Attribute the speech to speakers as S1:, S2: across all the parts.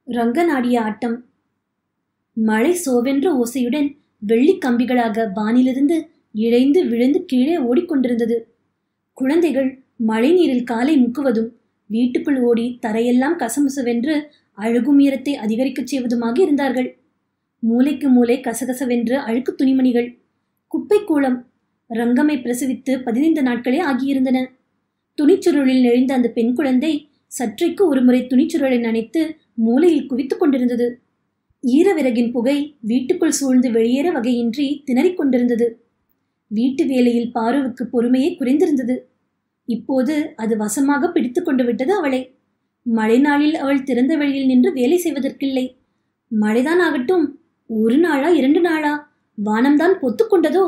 S1: ரங்கநாடிய ஆட்டம் மழை சோவென்ற ஓசையுடன் வெள்ளிக் கம்பிகளாக வானிலிருந்து இழைந்து விழுந்து கீழே ஓடிக்கொண்டிருந்தது குழந்தைகள் மழைநீரில் காலை முக்குவதும் வீட்டுக்குள் ஓடி தரையெல்லாம் கசமுசவென்று அழுகும் உயரத்தை அதிகரிக்கச் செய்வதுமாக இருந்தார்கள் மூலைக்கு மூலை கசகசவென்று அழுக்கு துணிமணிகள் குப்பை கூளம் ரங்கமை பிரசவித்து பதினைந்து நாட்களே ஆகியிருந்தன துணிச்சுருளில் நெழிந்த அந்த பெண் குழந்தை சற்றைக்கு ஒருமுறை துணிச்சுருளை நனைத்து மூலையில் குவித்துக் கொண்டிருந்தது ஈரவிறகின் புகை வீட்டுக்குள் சூழ்ந்து வெளியேற வகையின்றி திணறிக் கொண்டிருந்தது வீட்டு வேலையில் பாருவுக்கு பொறுமையே குறைந்திருந்தது இப்போது அது வசமாக பிடித்து கொண்டு விட்டது அவளை மழை நாளில் அவள் திறந்த வெளியில் நின்று வேலை செய்வதற்கில்லை மழைதான் ஆகட்டும் ஒரு நாளா இரண்டு நாளா வானம்தான் பொத்துக்கொண்டதோ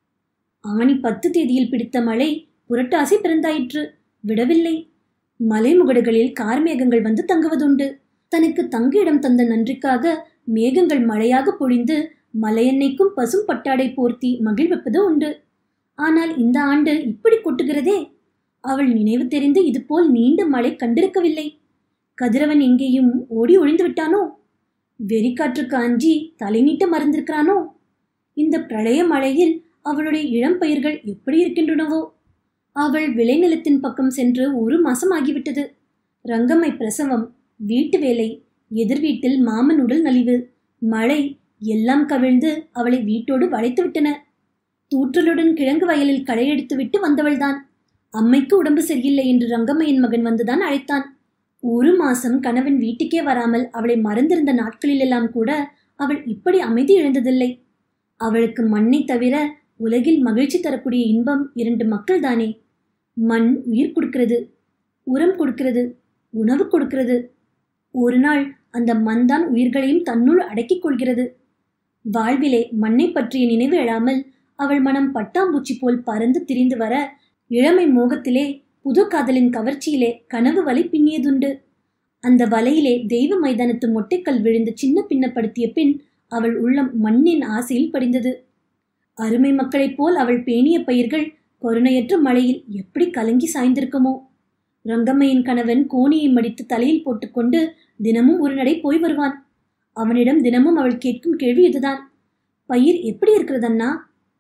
S1: ஆணி பத்து தேதியில் பிடித்த மழை புரட்டாசி பிறந்தாயிற்று விடவில்லை மலைமுகடுகளில் கார்மேகங்கள் வந்து தங்குவதுண்டு தனக்கு தங்க இடம் தந்த நன்றிக்காக மேகங்கள் மழையாக பொழிந்து மலையெண்ணைக்கும் பசும் பட்டாடை போர்த்தி மகிழ்விப்பது உண்டு ஆனால் இந்த ஆண்டு இப்படி கொட்டுகிறதே அவள் நினைவு தெரிந்து இதுபோல் நீண்ட மழை கண்டிருக்கவில்லை கதிரவன் எங்கேயும் ஓடி ஒளிந்து விட்டானோ வெறிக்காற்றுக்கு அஞ்சி தலை நீட்ட மறந்திருக்கிறானோ இந்த பிரளய மழையில் அவளுடைய இளம் பயிர்கள் எப்படி இருக்கின்றனவோ அவள் விளைநிலத்தின் பக்கம் சென்று ஒரு மாசம் ஆகிவிட்டது ரங்கம்மை பிரசவம் வீட்டு வேலை எதிர் வீட்டில் மாமன் உடல் நலிவு மழை எல்லாம் கவிழ்ந்து அவளை வீட்டோடு வளைத்து விட்டன தூற்றலுடன் கிழங்கு வயலில் களையெடுத்து விட்டு வந்தவள்தான் அம்மைக்கு உடம்பு சரியில்லை என்று ரங்கம்மையின் மகன் வந்துதான் அழைத்தான் ஒரு மாசம் கணவன் வீட்டுக்கே வராமல் அவளை மறந்திருந்த நாட்களிலெல்லாம் கூட அவள் இப்படி அமைதி இழந்ததில்லை அவளுக்கு மண்ணை தவிர உலகில் மகிழ்ச்சி தரக்கூடிய இன்பம் இரண்டு மக்கள் தானே மண் உயிர் கொடுக்கிறது உரம் கொடுக்கிறது உணவு கொடுக்கிறது ஒரு நாள் அந்த மண்தான் உயிர்களையும் தன்னுள் அடக்கிக் கொள்கிறது வாழ்விலே மண்ணை பற்றிய நினைவு எழாமல் அவள் மனம் பட்டாம்பூச்சி போல் பறந்து திரிந்து வர இளமை மோகத்திலே புது காதலின் கவர்ச்சியிலே கனவு வலை பின்னியதுண்டு அந்த வலையிலே தெய்வ மைதானத்து மொட்டைக்கல் விழுந்து சின்ன பின்னப்படுத்திய பின் அவள் உள்ளம் மண்ணின் ஆசையில் படிந்தது அருமை மக்களைப் போல் அவள் பேணிய பயிர்கள் கருணையற்ற மழையில் எப்படி கலங்கி சாய்ந்திருக்குமோ ரங்கம்மையின் கணவன் கோணியை மடித்து தலையில் போட்டுக்கொண்டு தினமும் ஒரு நடை போய் வருவான் அவனிடம் தினமும் அவள் கேட்கும் கேள்வி இதுதான் பயிர் எப்படி இருக்கிறதண்ணா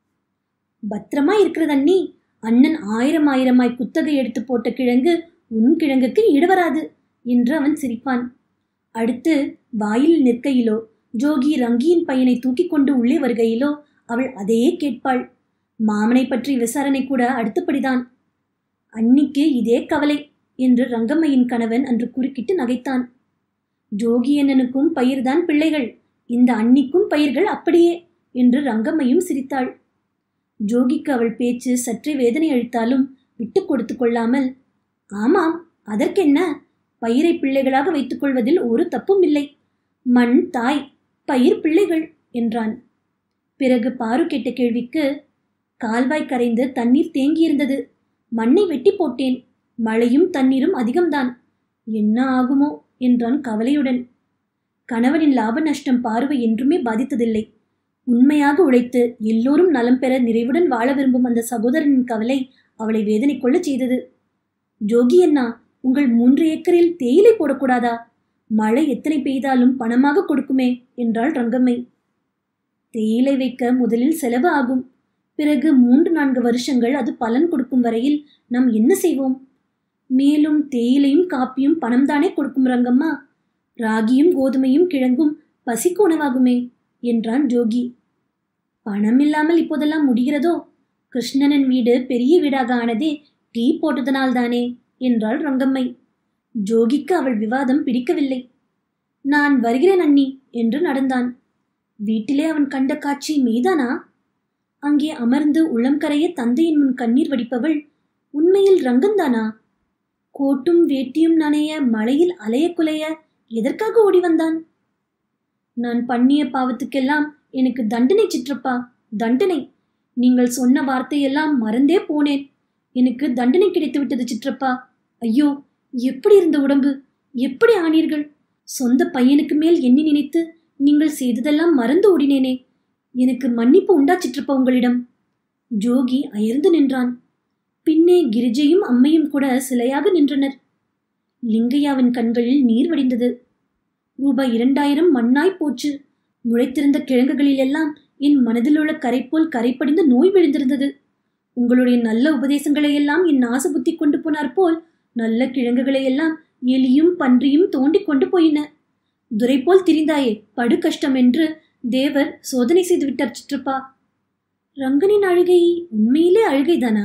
S1: பத்திரமா இருக்கிறதண்ணி அண்ணன் ஆயிரம் ஆயிரமாய் குத்தகை எடுத்து போட்ட கிழங்கு உன் கிழங்குக்கு ஈடுவராது என்று அவன் சிரிப்பான் அடுத்து வாயில் நிற்கையிலோ ஜோகி ரங்கியின் பையனை தூக்கி கொண்டு உள்ளே வருகையிலோ அவள் அதையே கேட்பாள் மாமனை பற்றி விசாரணை கூட அடுத்தபடிதான் அன்னிக்கு இதே கவலை என்று ரங்கம்மையின் கணவன் அன்று குறுக்கிட்டு நகைத்தான் ஜோகி அண்ணனுக்கும் பயிர்தான் பிள்ளைகள் இந்த அன்னிக்கும் பயிர்கள் அப்படியே என்று ரங்கம்மையும் சிரித்தாள் ஜோகிக்கு அவள் பேச்சு சற்றே வேதனை அளித்தாலும் விட்டு கொடுத்து கொள்ளாமல் ஆமாம் அதற்கென்ன பயிரை பிள்ளைகளாக வைத்துக் கொள்வதில் ஒரு தப்பும் இல்லை மண் தாய் பயிர் பிள்ளைகள் என்றான் பிறகு பாரு கேட்ட கேள்விக்கு கால்வாய் கரைந்து தண்ணீர் தேங்கியிருந்தது மண்ணை வெட்டி போட்டேன் மழையும் தண்ணீரும் அதிகம்தான் என்ன ஆகுமோ என்றான் கவலையுடன் கணவனின் லாப நஷ்டம் பார்வை என்றுமே பாதித்ததில்லை உண்மையாக உழைத்து எல்லோரும் நலம் பெற நிறைவுடன் வாழ விரும்பும் அந்த சகோதரனின் கவலை அவளை வேதனை கொள்ளச் செய்தது ஜோகி அண்ணா உங்கள் மூன்று ஏக்கரில் தேயிலை போடக்கூடாதா மழை எத்தனை பெய்தாலும் பணமாக கொடுக்குமே என்றாள் ரங்கம்மை தேயிலை வைக்க முதலில் செலவு ஆகும் பிறகு மூன்று நான்கு வருஷங்கள் அது பலன் கொடுக்கும் வரையில் நாம் என்ன செய்வோம் மேலும் தேயிலையும் காப்பியும் பணம்தானே கொடுக்கும் ரங்கம்மா ராகியும் கோதுமையும் கிழங்கும் பசிக்கு உணவாகுமே என்றான் ஜோகி பணம் இல்லாமல் இப்போதெல்லாம் முடிகிறதோ கிருஷ்ணனின் வீடு பெரிய வீடாக ஆனதே டீ போட்டதனால்தானே என்றாள் ரங்கம்மை ஜோகிக்கு அவள் விவாதம் பிடிக்கவில்லை நான் வருகிறேன் அண்ணி என்று நடந்தான் வீட்டிலே அவன் கண்ட காட்சி மெய்தானா அங்கே அமர்ந்து உள்ளம் கரைய தந்தையின் முன் கண்ணீர் வடிப்பவள் உண்மையில் ரங்கன்தானா கோட்டும் வேட்டியும் நனைய மழையில் அலைய குலைய எதற்காக ஓடி வந்தான் நான் பண்ணிய பாவத்துக்கெல்லாம் எனக்கு தண்டனை சிற்றப்பா தண்டனை நீங்கள் சொன்ன வார்த்தையெல்லாம் மறந்தே போனேன் எனக்கு தண்டனை கிடைத்து விட்டது சிற்றப்பா ஐயோ எப்படி இருந்த உடம்பு எப்படி ஆனீர்கள் சொந்த பையனுக்கு மேல் எண்ணி நினைத்து நீங்கள் செய்ததெல்லாம் மறந்து ஓடினேனே எனக்கு மன்னிப்பு உண்டா சிற்றப்பா உங்களிடம் ஜோகி அயர்ந்து நின்றான் பின்னே கிரிஜையும் அம்மையும் கூட சிலையாக நின்றனர் லிங்கையாவின் கண்களில் நீர் வடிந்தது ரூபாய் இரண்டாயிரம் மண்ணாய் போச்சு முளைத்திருந்த கிழங்குகளிலெல்லாம் என் மனதிலுள்ள கரை போல் கரைப்படிந்து நோய் விழுந்திருந்தது உங்களுடைய நல்ல உபதேசங்களை எல்லாம் என் நாச புத்தி கொண்டு போனார் போல் நல்ல கிழங்குகளை எல்லாம் எலியும் பன்றியும் தோண்டி கொண்டு போயின துரை போல் திரிந்தாயே படு கஷ்டம் என்று தேவர் சோதனை செய்து விட்டார் சிற்றப்பா ரங்கனின் அழுகை உண்மையிலே அழுகைதானா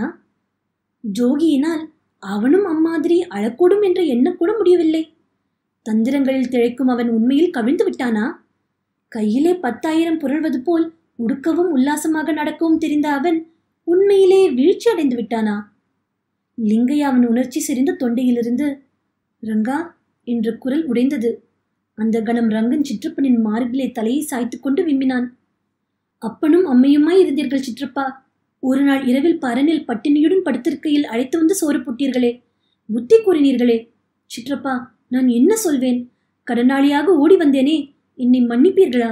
S1: ஜோகியினால் அவனும் அம்மாதிரி அழக்கூடும் என்று எண்ணக்கூட முடியவில்லை தந்திரங்களில் திளைக்கும் அவன் உண்மையில் கவிழ்ந்து விட்டானா கையிலே பத்தாயிரம் புரள்வது போல் உடுக்கவும் உல்லாசமாக நடக்கவும் தெரிந்த அவன் உண்மையிலே வீழ்ச்சி அடைந்து விட்டானா லிங்கையா அவன் உணர்ச்சி செறிந்த தொண்டையிலிருந்து ரங்கா என்ற குரல் உடைந்தது அந்த கணம் ரங்கன் சிற்றப்பனின் மார்பிலே தலையை சாய்த்து கொண்டு விம்மினான் அப்பனும் அம்மையுமாய் இருந்தீர்கள் சிற்றப்பா ஒரு நாள் இரவில் பரனில் பட்டினியுடன் படுத்திருக்கையில் அழைத்து வந்து சோறு போட்டீர்களே புத்தி கூறினீர்களே சிற்றப்பா நான் என்ன சொல்வேன் கடனாளியாக ஓடி வந்தேனே என்னை மன்னிப்பீர்களா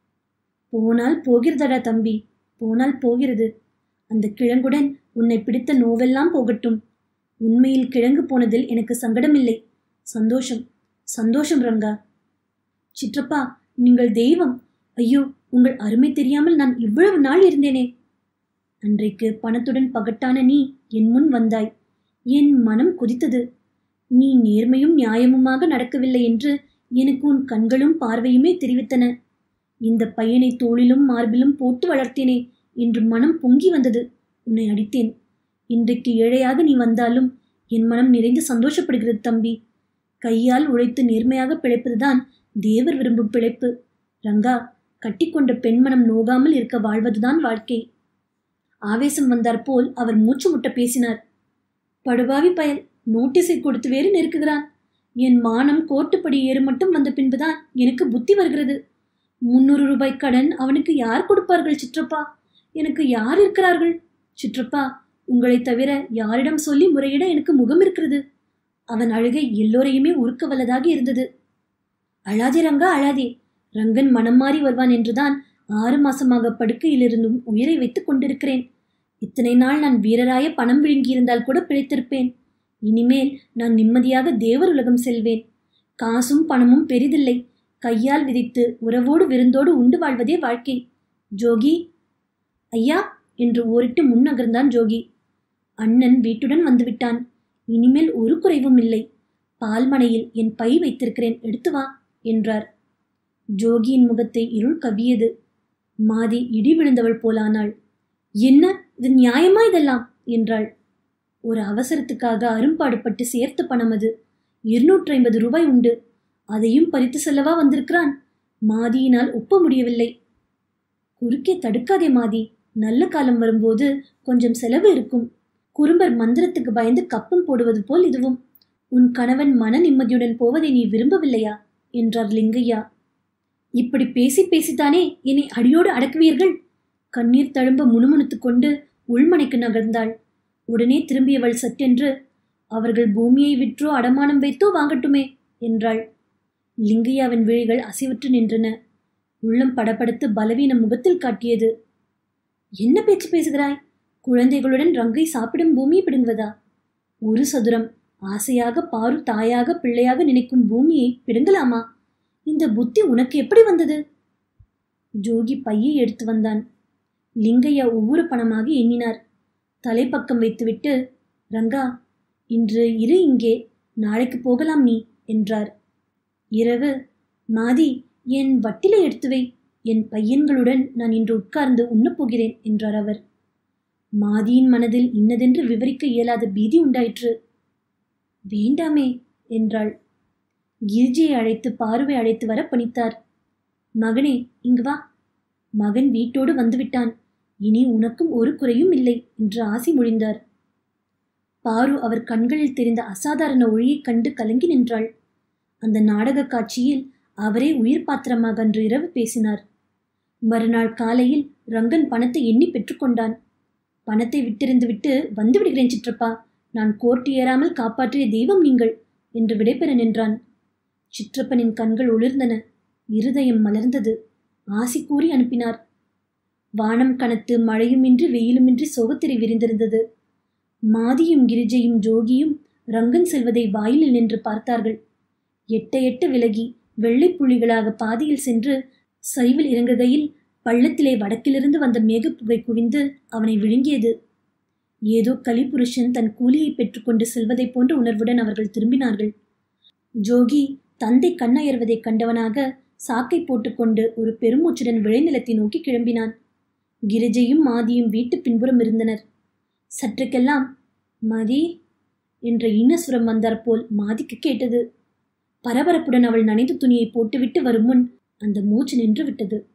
S1: போனால் போகிறதடா தம்பி போனால் போகிறது அந்த கிழங்குடன் உன்னை பிடித்த நோவெல்லாம் போகட்டும் உண்மையில் கிழங்கு போனதில் எனக்கு சங்கடமில்லை சந்தோஷம் சந்தோஷம் ரங்கா சிற்றப்பா நீங்கள் தெய்வம் ஐயோ உங்கள் அருமை தெரியாமல் நான் இவ்வளவு நாள் இருந்தேனே அன்றைக்கு பணத்துடன் பகட்டான நீ என் முன் வந்தாய் என் மனம் கொதித்தது நீ நேர்மையும் நியாயமுமாக நடக்கவில்லை என்று எனக்கு உன் கண்களும் பார்வையுமே தெரிவித்தன இந்த பையனை தோளிலும் மார்பிலும் போட்டு வளர்த்தேனே என்று மனம் பொங்கி வந்தது உன்னை அடித்தேன் இன்றைக்கு ஏழையாக நீ வந்தாலும் என் மனம் நிறைந்து சந்தோஷப்படுகிறது தம்பி கையால் உழைத்து நேர்மையாக பிழைப்பதுதான் தேவர் விரும்பும் பிழைப்பு ரங்கா கட்டிக்கொண்ட பெண்மனம் நோகாமல் இருக்க வாழ்வதுதான் வாழ்க்கை ஆவேசம் வந்தார் போல் அவர் மூச்சு முட்ட பேசினார் படுபாவி பயல் நோட்டீஸை கொடுத்து வேறு நெருக்குகிறான் என் மானம் கோர்ட்டுப்படி ஏறு மட்டும் வந்த பின்புதான் எனக்கு புத்தி வருகிறது முன்னூறு ரூபாய் கடன் அவனுக்கு யார் கொடுப்பார்கள் சிற்றப்பா எனக்கு யார் இருக்கிறார்கள் சிற்றப்பா உங்களை தவிர யாரிடம் சொல்லி முறையிட எனக்கு முகம் இருக்கிறது அவன் அழுகை எல்லோரையுமே உருக்க வல்லதாக இருந்தது அழாதே ரங்கா அழாதே ரங்கன் மனம் மாறி வருவான் என்றுதான் ஆறு மாசமாக படுக்கையிலிருந்தும் உயிரை வைத்துக் கொண்டிருக்கிறேன் இத்தனை நாள் நான் வீரராய பணம் விழுங்கியிருந்தால் கூட பிழைத்திருப்பேன் இனிமேல் நான் நிம்மதியாக தேவர் உலகம் செல்வேன் காசும் பணமும் பெரிதில்லை கையால் விதித்து உறவோடு விருந்தோடு உண்டு வாழ்வதே வாழ்க்கை ஜோகி ஐயா என்று ஓரிட்டு முன்னகர்ந்தான் ஜோகி அண்ணன் வீட்டுடன் வந்துவிட்டான் இனிமேல் ஒரு குறைவும் இல்லை பால்மனையில் என் பை வைத்திருக்கிறேன் எடுத்து வா என்றார் ஜோகியின் முகத்தை இருள் கவ்வியது மாதி இடி விழுந்தவள் போலானாள் என்ன இது நியாயமா இதெல்லாம் என்றாள் ஒரு அவசரத்துக்காக அரும்பாடுபட்டு சேர்த்த பணம் அது இருநூற்றி ஐம்பது ரூபாய் உண்டு அதையும் பறித்து செல்லவா வந்திருக்கிறான் மாதியினால் ஒப்ப முடியவில்லை குறுக்கே தடுக்காதே மாதி நல்ல காலம் வரும்போது கொஞ்சம் செலவு இருக்கும் குறும்பர் மந்திரத்துக்கு பயந்து கப்பம் போடுவது போல் இதுவும் உன் கணவன் மன நிம்மதியுடன் போவதை நீ விரும்பவில்லையா என்றார் லிங்கையா இப்படி பேசி பேசித்தானே என்னை அடியோடு அடக்குவீர்கள் கண்ணீர் தழும்ப முணுமுணுத்துக் கொண்டு உள்மனைக்கு நகர்ந்தாள் உடனே திரும்பியவள் சட்டென்று அவர்கள் பூமியை விற்றோ அடமானம் வைத்தோ வாங்கட்டுமே என்றாள் லிங்கையாவின் விழிகள் அசைவற்று நின்றன உள்ளம் படபடத்து பலவீன முகத்தில் காட்டியது என்ன பேச்சு பேசுகிறாய் குழந்தைகளுடன் ரங்கை சாப்பிடும் பூமியை பிடுங்குவதா ஒரு சதுரம் ஆசையாக பாரு தாயாக பிள்ளையாக நினைக்கும் பூமியை பிடுங்கலாமா இந்த புத்தி உனக்கு எப்படி வந்தது ஜோகி பையை எடுத்து வந்தான் லிங்கையா ஒவ்வொரு பணமாக எண்ணினார் தலைப்பக்கம் வைத்துவிட்டு ரங்கா இன்று இரு இங்கே நாளைக்கு போகலாம் நீ என்றார் இரவு மாதி என் வட்டிலை எடுத்து வை என் பையன்களுடன் நான் இன்று உட்கார்ந்து உண்ணப் போகிறேன் என்றார் அவர் மாதியின் மனதில் இன்னதென்று விவரிக்க இயலாத பீதி உண்டாயிற்று வேண்டாமே என்றாள் கிரிஜியை அழைத்து பார்வை அழைத்து வர பணித்தார் மகனே இங்கு வா மகன் வீட்டோடு வந்துவிட்டான் இனி உனக்கும் ஒரு குறையும் இல்லை என்று ஆசி மொழிந்தார் பாரு அவர் கண்களில் தெரிந்த அசாதாரண ஒளியைக் கண்டு கலங்கி நின்றாள் அந்த நாடக காட்சியில் அவரே உயிர் பாத்திரமாக அன்று இரவு பேசினார் மறுநாள் காலையில் ரங்கன் பணத்தை எண்ணி பெற்றுக்கொண்டான் பணத்தை விட்டிருந்து விட்டு வந்து விடுகிறேன் சிற்றப்பா நான் கோர்ட்டு ஏறாமல் காப்பாற்றிய தெய்வம் நீங்கள் என்று விடைபெற நின்றான் சிற்றப்பனின் கண்கள் ஒளிர்ந்தன இருதயம் மலர்ந்தது ஆசி கூறி அனுப்பினார் வானம் கனத்து மழையுமின்றி வெயிலுமின்றி சோகத்திரை விரிந்திருந்தது மாதியும் கிரிஜையும் ஜோகியும் ரங்கன் செல்வதை வாயிலில் நின்று பார்த்தார்கள் எட்ட எட்ட விலகி வெள்ளை புள்ளிகளாக பாதையில் சென்று சரிவில் இறங்குகையில் பள்ளத்திலே வடக்கிலிருந்து வந்த மேகப்புகை குவிந்து அவனை விழுங்கியது ஏதோ கலிபுருஷன் தன் கூலியை பெற்றுக்கொண்டு செல்வதைப் போன்ற உணர்வுடன் அவர்கள் திரும்பினார்கள் ஜோகி தந்தை கண்ணயர்வதைக் கண்டவனாக சாக்கை போட்டுக்கொண்டு ஒரு பெருமூச்சுடன் விளைநிலத்தை நோக்கி கிளம்பினான் கிரிஜையும் மாதியும் வீட்டு பின்புறம் இருந்தனர் சற்றுக்கெல்லாம் மதி என்ற இன்னசுரம் வந்தாற்போல் மாதிக்கு கேட்டது பரபரப்புடன் அவள் நனைந்த துணியை போட்டுவிட்டு வரும் முன் அந்த மூச்சு நின்று விட்டது